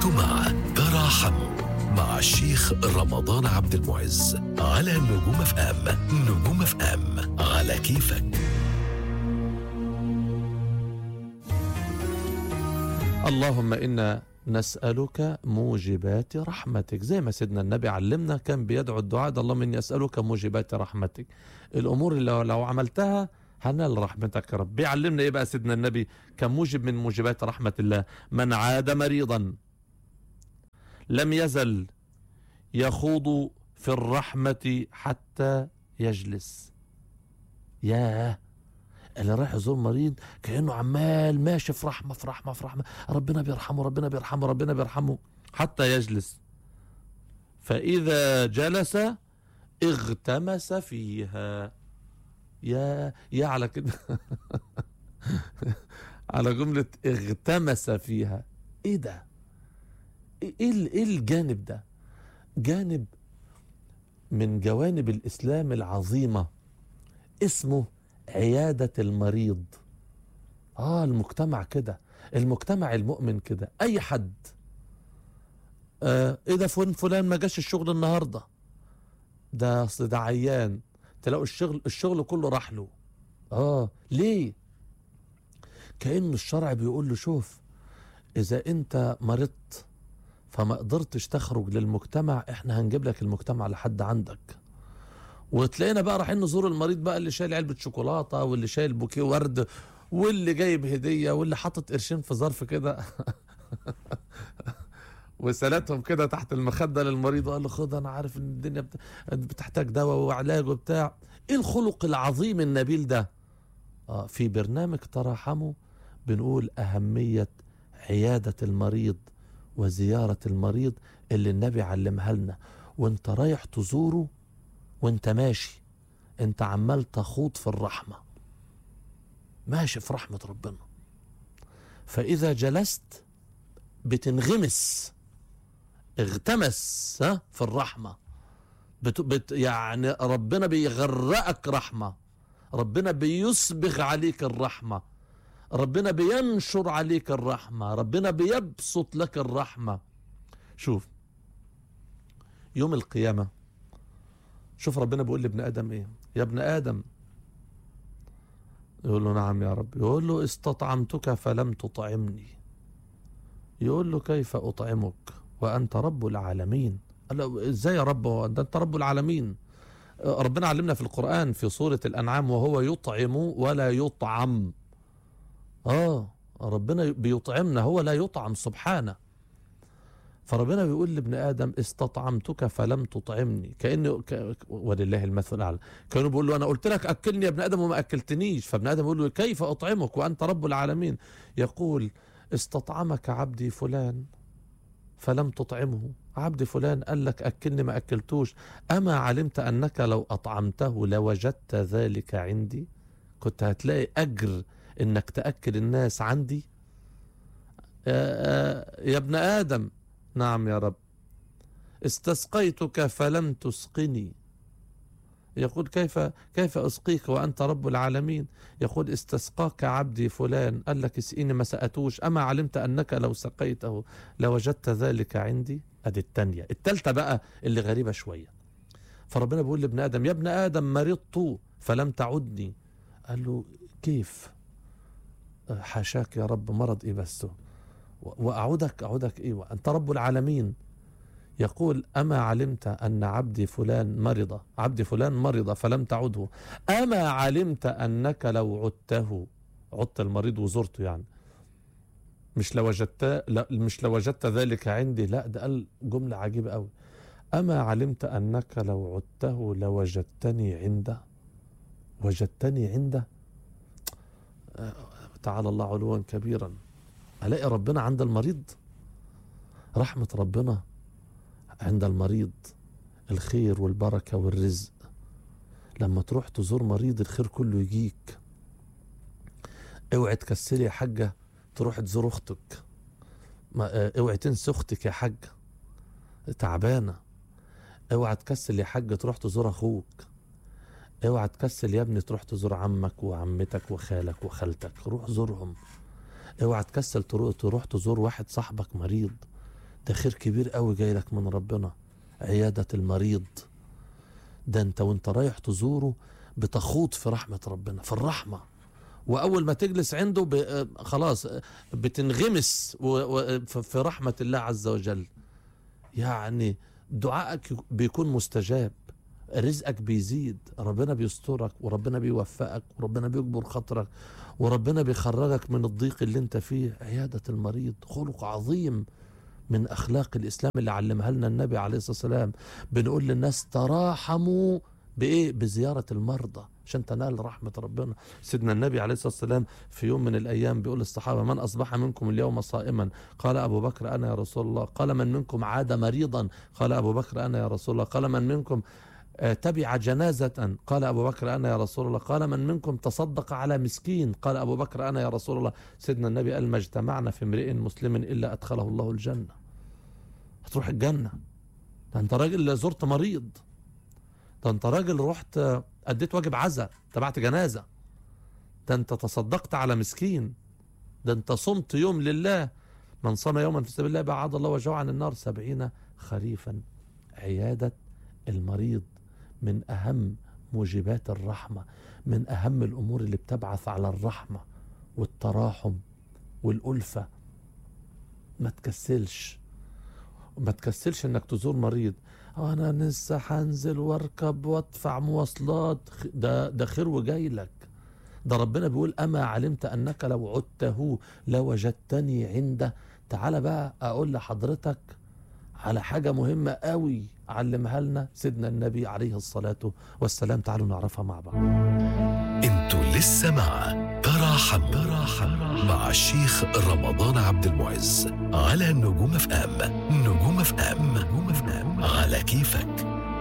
أنتم مع تراحموا مع الشيخ رمضان عبد المعز على نجوم اف ام نجوم اف ام على كيفك اللهم إنا نسألك موجبات رحمتك زي ما سيدنا النبي علمنا كان بيدعو الدعاء ده اللهم إني أسألك موجبات رحمتك الأمور اللي لو, لو عملتها هنال رحمتك يا رب بيعلمنا إيه بقى سيدنا النبي كموجب من موجبات رحمة الله من عاد مريضا لم يزل يخوض في الرحمة حتى يجلس ياه اللي رايح يزور مريض كانه عمال ماشي في رحمه في رحمه في رحمه ربنا بيرحمه ربنا بيرحمه ربنا بيرحمه حتى يجلس فاذا جلس اغتمس فيها يا يا على كده على جمله اغتمس فيها ايه ده ايه ال- ايه الجانب ده جانب من جوانب الاسلام العظيمه اسمه عيادة المريض اه المجتمع كده المجتمع المؤمن كده اي حد آه ايه ده فلان فلان ما جاش الشغل النهارده ده اصل ده عيان تلاقوا الشغل الشغل كله راح له اه ليه كأن الشرع بيقول له شوف اذا انت مرضت فما قدرتش تخرج للمجتمع احنا هنجيب لك المجتمع لحد عندك وتلاقينا بقى رايحين نزور المريض بقى اللي شايل علبه شوكولاته واللي شايل بوكيه ورد واللي جايب هديه واللي حاطط قرشين في ظرف كده وسالتهم كده تحت المخده للمريض وقال له خد انا عارف ان الدنيا بت- بتحتاج دواء وعلاج وبتاع ايه الخلق العظيم النبيل ده اه في برنامج تراحموا بنقول اهميه عياده المريض وزياره المريض اللي النبي علمها لنا وانت رايح تزوره وانت ماشي انت عمال تخوض في الرحمة ماشي في رحمة ربنا فإذا جلست بتنغمس اغتمس ها في الرحمة بت بت يعني ربنا بيغرقك رحمة ربنا بيسبغ عليك الرحمة ربنا بينشر عليك الرحمة ربنا بيبسط لك الرحمة شوف يوم القيامة شوف ربنا بيقول لابن ادم ايه يا ابن ادم يقول له نعم يا رب يقول له استطعمتك فلم تطعمني يقول له كيف اطعمك وانت رب العالمين قال له ازاي يا رب هو ده انت رب العالمين ربنا علمنا في القران في سوره الانعام وهو يطعم ولا يطعم اه ربنا بيطعمنا هو لا يطعم سبحانه فربنا بيقول لابن ادم استطعمتك فلم تطعمني كانه ك... ولله المثل الاعلى كانوا بيقول له انا قلت لك اكلني يا ابن ادم وما اكلتنيش فابن ادم يقول له كيف اطعمك وانت رب العالمين يقول استطعمك عبدي فلان فلم تطعمه عبد فلان قال لك اكلني ما اكلتوش اما علمت انك لو اطعمته لوجدت ذلك عندي كنت هتلاقي اجر انك تاكل الناس عندي يا يا ابن ادم نعم يا رب استسقيتك فلم تسقني يقول كيف كيف اسقيك وانت رب العالمين يقول استسقاك عبدي فلان قال لك اسقيني ما سقتوش اما علمت انك لو سقيته لوجدت ذلك عندي ادي التانية التالتة بقى اللي غريبة شوية فربنا بيقول لابن ادم يا ابن ادم مرضت فلم تعدني قال له كيف حاشاك يا رب مرض ايه بس واعودك اعودك ايه انت رب العالمين يقول اما علمت ان عبدي فلان مرض عبدي فلان مرض فلم تعده اما علمت انك لو عدته عدت المريض وزرته يعني مش لو وجدت لا مش لو وجدت ذلك عندي لا ده قال جمله عجيبه قوي اما علمت انك لو عدته لوجدتني عنده وجدتني عنده آه، تعالى الله علوا كبيرا الاقي ربنا عند المريض رحمه ربنا عند المريض الخير والبركه والرزق لما تروح تزور مريض الخير كله يجيك اوعي تكسلي يا حاجه تروح تزور اختك ما اه، اوعي تنسي اختك يا حاجه تعبانه اوعى تكسل يا حاج تروح تزور اخوك اوعى تكسل يا ابني تروح تزور عمك وعمتك وخالك وخالتك روح زورهم اوعى تكسل تروح, تروح تزور واحد صاحبك مريض ده خير كبير قوي جاي لك من ربنا عيادة المريض ده انت وانت رايح تزوره بتخوض في رحمة ربنا في الرحمة وأول ما تجلس عنده ب... آه، خلاص آه، بتنغمس و... و... ف- في رحمة الله عز وجل يعني دعائك بيكون مستجاب رزقك بيزيد ربنا بيسترك وربنا بيوفقك وربنا بيجبر خاطرك وربنا بيخرجك من الضيق اللي انت فيه عيادة المريض خلق عظيم من أخلاق الإسلام اللي علمها لنا النبي عليه الصلاة والسلام بنقول للناس تراحموا بإيه بزيارة المرضى عشان تنال رحمة ربنا سيدنا النبي عليه الصلاة والسلام في يوم من الأيام بيقول للصحابة من أصبح منكم اليوم صائما قال أبو بكر أنا يا رسول الله قال من منكم عاد مريضا قال أبو بكر أنا يا رسول الله قال من منكم آه، تبع جنازة قال أبو بكر أنا يا رسول الله قال من منكم تصدق على مسكين قال أبو بكر أنا يا رسول الله سيدنا النبي قال ما اجتمعنا في امرئ مسلم إلا أدخله الله الجنة هتروح الجنة ده أنت راجل زرت مريض ده أنت راجل رحت آه، أديت واجب عزاء تبعت جنازة ده أنت تصدقت على مسكين ده أنت صمت يوم لله من صام يوما في سبيل الله بعد الله وجهه عن النار سبعين خريفا عيادة المريض من أهم موجبات الرحمة من أهم الأمور اللي بتبعث على الرحمة والتراحم والألفة ما تكسلش ما تكسلش انك تزور مريض انا لسه هنزل واركب وادفع مواصلات خ- ده ده خير وجاي لك ده ربنا بيقول اما علمت انك لو عدته لوجدتني عنده تعال بقى اقول لحضرتك على حاجة مهمة قوي علمها لنا سيدنا النبي عليه الصلاة والسلام تعالوا نعرفها مع بعض انتوا لسه مع تراحم تراحم مع الشيخ رمضان عبد المعز على نجوم اف ام نجوم اف ام نجوم اف ام على كيفك